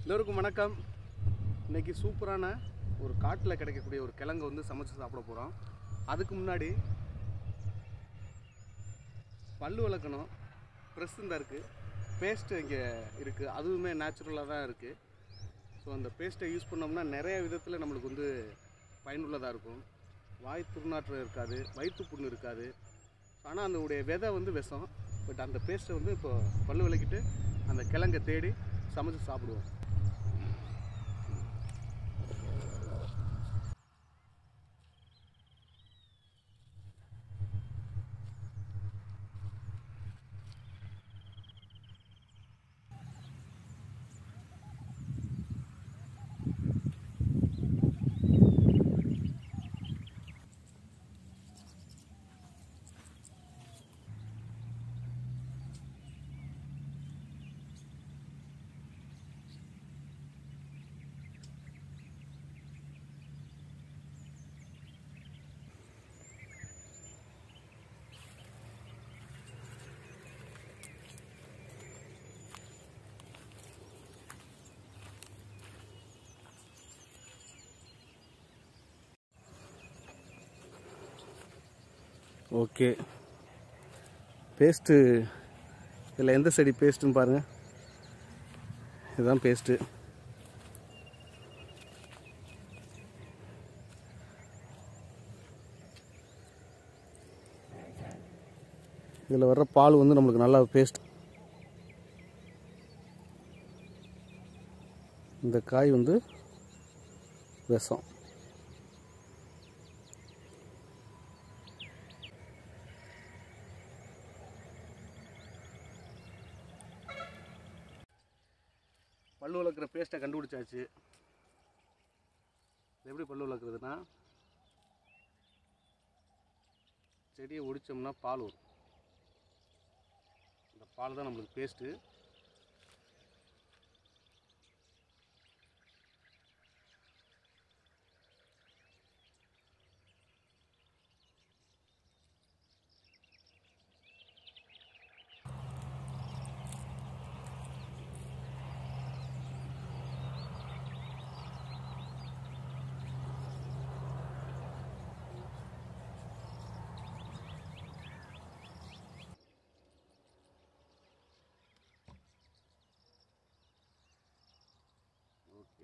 எல்லோருக்கும் வணக்கம் இன்னைக்கு சூப்பரான ஒரு காட்டில் கிடைக்கக்கூடிய ஒரு கிழங்கு வந்து சமைச்சு சாப்பிட போகிறோம் அதுக்கு முன்னாடி பல்லு விளக்கணும் ப்ரெஸ் தான் இருக்குது பேஸ்ட்டு இங்கே இருக்குது அதுவுமே நேச்சுரலாக தான் இருக்குது ஸோ அந்த பேஸ்ட்டை யூஸ் பண்ணோம்னா நிறைய விதத்தில் நம்மளுக்கு வந்து பயனுள்ளதாக இருக்கும் வாய் துர்நாற்றம் இருக்காது வயிற்று புண்ணு இருக்காது ஆனால் அந்த உடைய விதை வந்து விஷம் பட் அந்த பேஸ்ட்டை வந்து இப்போ பல்லு விளக்கிட்டு அந்த கிழங்கை தேடி சமைச்சு சாப்பிடுவோம் ஓகே பேஸ்ட்டு இதில் எந்த செடி பேஸ்ட்டுன்னு பாருங்கள் இதுதான் பேஸ்ட்டு இதில் வர்ற பால் வந்து நம்மளுக்கு நல்லா பேஸ்ட் இந்த காய் வந்து விஷம் பல்லு விளக்குற பேஸ்ட்டை கண்டுபிடிச்சாச்சு இது எப்படி பல்லு விளக்குறதுன்னா செடியை ஒடிச்சோம்னா பால் வரும் இந்த பால் தான் நம்மளுக்கு பேஸ்ட்டு ஓகே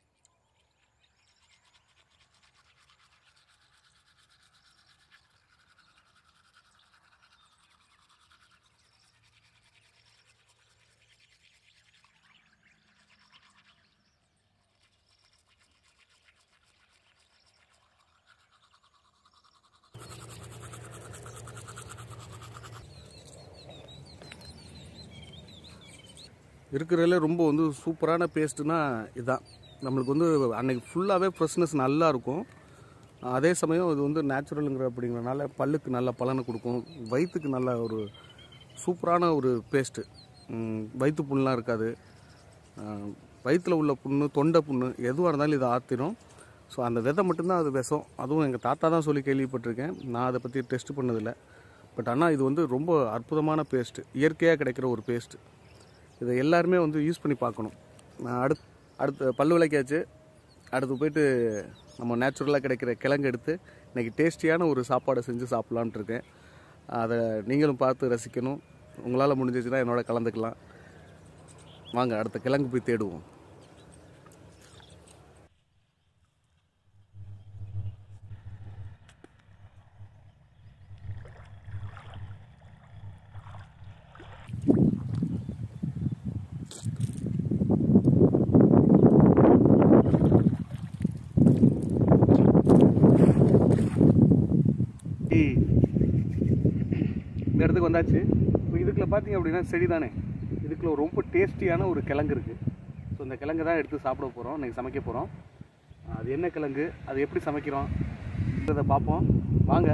இருக்கிறதுல ரொம்ப வந்து சூப்பரான பேஸ்ட்டுனா இதுதான் நம்மளுக்கு வந்து அன்னைக்கு ஃபுல்லாகவே ஃப்ரெஷ்னஸ் நல்லா இருக்கும் அதே சமயம் இது வந்து நேச்சுரலுங்கிற அப்படிங்கிறனால பல்லுக்கு நல்ல பலனை கொடுக்கும் வயிற்றுக்கு நல்ல ஒரு சூப்பரான ஒரு பேஸ்ட்டு வயிற்று புண்ணெலாம் இருக்காது வயிற்றில் உள்ள புண்ணு தொண்டை புண்ணு எதுவாக இருந்தாலும் இதை ஆற்றிடும் ஸோ அந்த விதை மட்டும்தான் அது விஷம் அதுவும் எங்கள் தாத்தா தான் சொல்லி கேள்விப்பட்டிருக்கேன் நான் அதை பற்றி டெஸ்ட் பண்ணதில்லை பட் ஆனால் இது வந்து ரொம்ப அற்புதமான பேஸ்ட்டு இயற்கையாக கிடைக்கிற ஒரு பேஸ்ட்டு இதை எல்லாருமே வந்து யூஸ் பண்ணி பார்க்கணும் நான் அடுத் அடுத்து பல்லு விளக்கியாச்சு அடுத்து போயிட்டு நம்ம நேச்சுரலாக கிடைக்கிற கிழங்கு எடுத்து இன்றைக்கி டேஸ்டியான ஒரு சாப்பாடை செஞ்சு சாப்பிட்லான்ட்டு இருக்கேன் அதை நீங்களும் பார்த்து ரசிக்கணும் உங்களால் முடிஞ்சிச்சுன்னா என்னோட கலந்துக்கலாம் வாங்க அடுத்த கிழங்கு போய் தேடுவோம் இந்த இடத்துக்கு வந்தாச்சு இப்போ இதுக்குள்ள பார்த்தீங்க அப்படின்னா செடி தானே இதுக்குள்ள ரொம்ப டேஸ்டியான ஒரு கிழங்கு இருக்குது ஸோ இந்த கிழங்கு தான் எடுத்து சாப்பிட போகிறோம் இன்றைக்கி சமைக்க போகிறோம் அது என்ன கிழங்கு அது எப்படி சமைக்கிறோம் இதை பார்ப்போம் வாங்க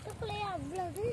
அதுக்குள்ளேயே அவ்வளவு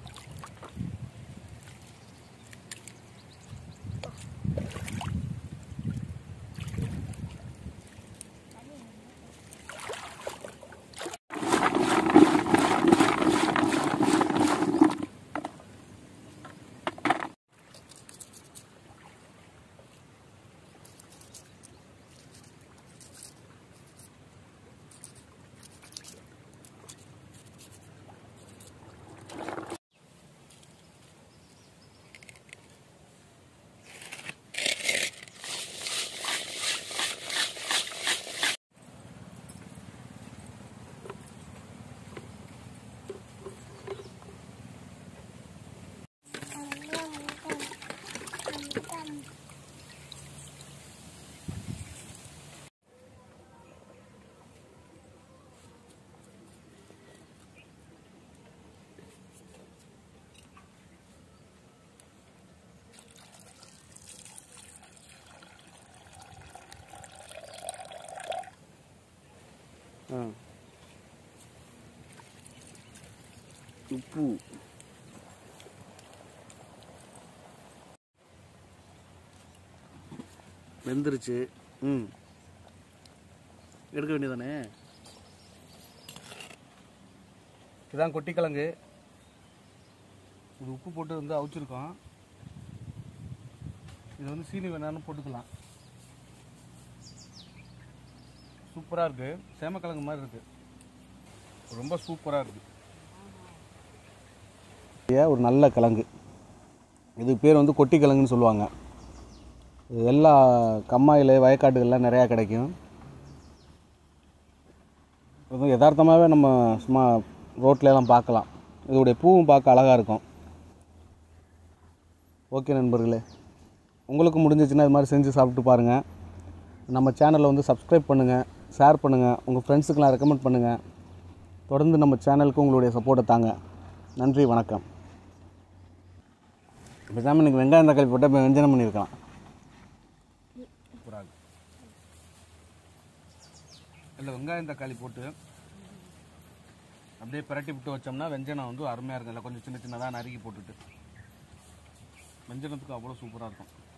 ஆ உப்பு வெந்துருச்சு ம் எடுக்க வேண்டியதானே இதான் கொட்டிக்கிழங்கு இது உப்பு போட்டு வந்து அவிச்சிருக்கோம் இது வந்து சீனி வேணாலும் போட்டுக்கலாம் சூப்பராக இருக்குது சேமக்கிழங்கு மாதிரி இருக்குது ரொம்ப சூப்பராக இருக்குது ஒரு நல்ல கிழங்கு இதுக்கு பேர் வந்து கொட்டி கிழங்குன்னு சொல்லுவாங்க இது எல்லா கம்மாயில் வயக்காட்டுகள்லாம் நிறையா கிடைக்கும் இது யதார்த்தமாகவே நம்ம சும்மா ரோட்ல எல்லாம் பார்க்கலாம் இதோடைய பூவும் பார்க்க அழகாக இருக்கும் ஓகே நண்பர்களே உங்களுக்கு முடிஞ்சிச்சுன்னா இது மாதிரி செஞ்சு சாப்பிட்டு பாருங்கள் நம்ம சேனலை வந்து சப்ஸ்கிரைப் பண்ணுங்கள் ஷேர் பண்ணுங்கள் உங்கள் ஃப்ரெண்ட்ஸுக்கெலாம் ரெக்கமெண்ட் பண்ணுங்கள் தொடர்ந்து நம்ம சேனலுக்கு உங்களுடைய சப்போர்ட்டை தாங்க நன்றி வணக்கம் பேசாமல் எனக்கு வெங்காயம் தக்காளி போட்டால் இப்போ வெஞ்சனம் பண்ணியிருக்கலாம் சூப்பராக இல்லை வெங்காயம் தக்காளி போட்டு அப்படியே பிரட்டி விட்டு வச்சோம்னா வெஞ்சனம் வந்து அருமையாக இருக்கும் இல்லை கொஞ்சம் சின்ன சின்னதாக நறுக்கி போட்டுட்டு வெஞ்சனத்துக்கு அவ்வளோ சூப்பராக இருக்கும்